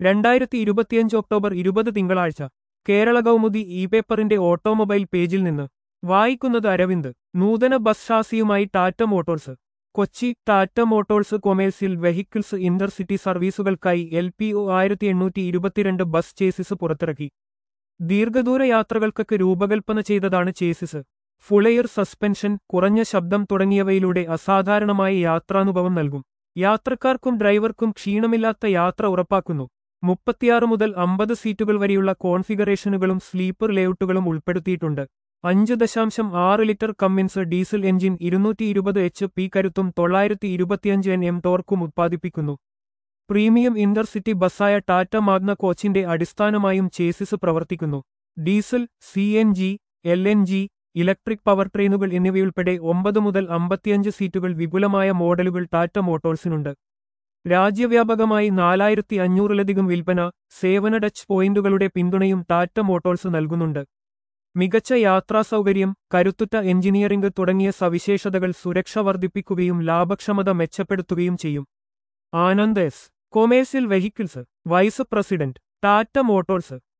രണ്ടായിരത്തി ഇരുപത്തിയഞ്ച് ഒക്ടോബർ ഇരുപത് തിങ്കളാഴ്ച കേരള കൗമുദി ഇ പേപ്പറിന്റെ ഓട്ടോമൊബൈൽ പേജിൽ നിന്ന് വായിക്കുന്നത് അരവിന്ദ് നൂതന ബസ് ഷാസിയുമായി Tata Motors Kochi Tata Motors commercial vehicles intercity സർവീസുകൾക്കായി എൽ പി ഒ ആയിരത്തി എണ്ണൂറ്റി ഇരുപത്തിരണ്ട് ബസ് ചേസിസ് പുറത്തിറക്കി ദീർഘദൂര യാത്രകൾക്കൊക്കെ രൂപകൽപ്പന ചെയ്തതാണ് ചേസിസ് ഫുളെയർ സസ്പെൻഷൻ കുറഞ്ഞ ശബ്ദം തുടങ്ങിയവയിലൂടെ അസാധാരണമായ യാത്രാനുഭവം നൽകും യാത്രക്കാർക്കും ഡ്രൈവർക്കും ക്ഷീണമില്ലാത്ത യാത്ര ഉറപ്പാക്കുന്നു മുപ്പത്തിയാറ് മുതൽ അമ്പത് സീറ്റുകൾ വരെയുള്ള കോൺഫിഗറേഷനുകളും സ്ലീപ്പർ ലേഔട്ടുകളും ഉൾപ്പെടുത്തിയിട്ടുണ്ട് അഞ്ച് ദശാംശം ആറ് ലിറ്റർ കമ്മിൻസ് ഡീസൽ എഞ്ചിൻ ഇരുന്നൂറ്റി ഇരുപത് എച്ച് പി കരുത്തും തൊള്ളായിരത്തി ഇരുപത്തിയഞ്ച് എൻ എം ടോർക്കും ഉത്പാദിപ്പിക്കുന്നു പ്രീമിയം ഇന്റർസിറ്റി ബസ്സായ ടാറ്റ മാഗ്ന കോച്ചിന്റെ അടിസ്ഥാനമായും ചേസിസ് പ്രവർത്തിക്കുന്നു diesel C N G L N G electric power ട്രെയിനുകൾ എന്നിവയുൾപ്പെടെ ഒമ്പത് മുതൽ അമ്പത്തിയഞ്ച് സീറ്റുകൾ വിപുലമായ മോഡലുകൾ ടാറ്റ മോട്ടോഴ്സിനുണ്ട് രാജ്യവ്യാപകമായി നാലായിരത്തി അഞ്ഞൂറിലധികം വിൽപ്പന സേവന ടച്ച് പോയിന്റുകളുടെ പിന്തുണയും ടാറ്റ മോട്ടോഴ്സ് നൽകുന്നുണ്ട് മികച്ച യാത്രാസൗകര്യം കരുത്തുറ്റ എഞ്ചിനീയറിംഗ് തുടങ്ങിയ സവിശേഷതകൾ സുരക്ഷ വർദ്ധിപ്പിക്കുകയും ലാഭക്ഷമത മെച്ചപ്പെടുത്തുകയും ചെയ്യും Anand S commercial vehicles vice president Tata Motors